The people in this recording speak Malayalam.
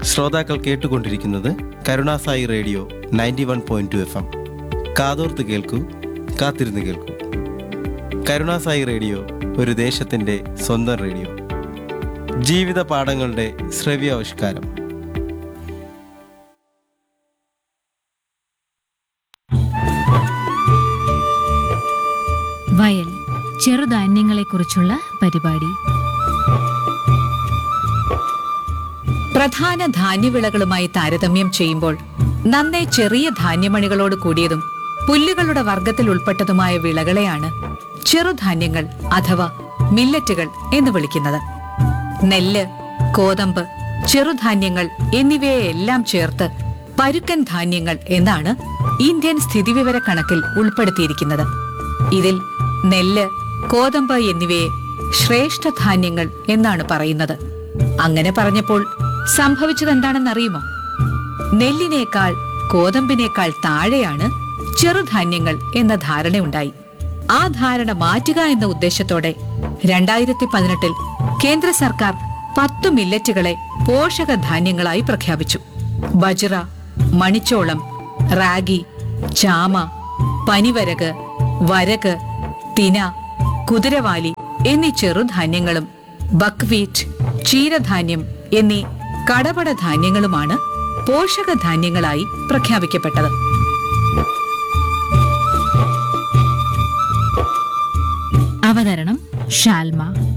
ശ്രോതാക്കൾ കേട്ടുകൊണ്ടിരിക്കുന്നത് Karunasai radio ninety one point two F M കാതോർത്ത് കേൾക്കൂ കാത്തിരുന്ന് കേൾക്കൂ കരുണാസായി റേഡിയോ ഒരു ദേശത്തിൻ്റെ സ്വന്തം റേഡിയോ ജീവിത പാഠങ്ങളുടെ ശ്രവ്യാവിഷ്കാരം വയൽ ചെറുധാന്യങ്ങളെക്കുറിച്ചുള്ള പരിപാടി പ്രധാന ധാന്യവിളകളുമായി താരതമ്യം ചെയ്യുമ്പോൾ നന്നേ ചെറിയ ധാന്യമണികളോട് കൂടിയതും പുല്ലുകളുടെ വർഗത്തിൽ ഉൾപ്പെട്ടതുമായ വിളകളെയാണ് ചെറുധാന്യങ്ങൾ അഥവാ മില്ലറ്റുകൾ എന്ന് വിളിക്കുന്നത് നെല്ല് കോതമ്പ് ചെറുധാന്യങ്ങൾ എന്നിവയെല്ലാം ചേർത്ത് പരുക്കൻ ധാന്യങ്ങൾ എന്നാണ് ഇന്ത്യൻ സ്ഥിതിവിവര കണക്കിൽ ഉൾപ്പെടുത്തിയിരിക്കുന്നത് ഇതിൽ നെല്ല് കോതമ്പ് എന്നിവയെ ശ്രേഷ്ഠധാന്യങ്ങൾ എന്നാണ് പറയുന്നത് അങ്ങനെ പറഞ്ഞപ്പോൾ സംഭവിച്ചതെന്താണെന്നറിയുമോ നെല്ലിനേക്കാൾ കോതമ്പിനേക്കാൾ താഴെയാണ് ചെറുധാന്യങ്ങൾ എന്ന ധാരണയുണ്ടായി ആ ധാരണ മാറ്റുക എന്ന ഉദ്ദേശത്തോടെ രണ്ടായിരത്തി പതിനെട്ടിൽ കേന്ദ്ര സർക്കാർ പത്തു മില്ലറ്റുകളെ പോഷകധാന്യങ്ങളായി പ്രഖ്യാപിച്ചു ബജ്റ മണിച്ചോളം റാഗി ചാമ പനിവരക് വരക് തിന കുതിരവാലി എന്നീ ചെറുധാന്യങ്ങളും ബക്വീറ്റ് ക്ഷീരധാന്യം എന്നീ കടപട ധാന്യങ്ങളുമാണ് പോഷകധാന്യങ്ങളായി പ്രഖ്യാപിക്കപ്പെട്ടത് അവതരണം ഷാൽമ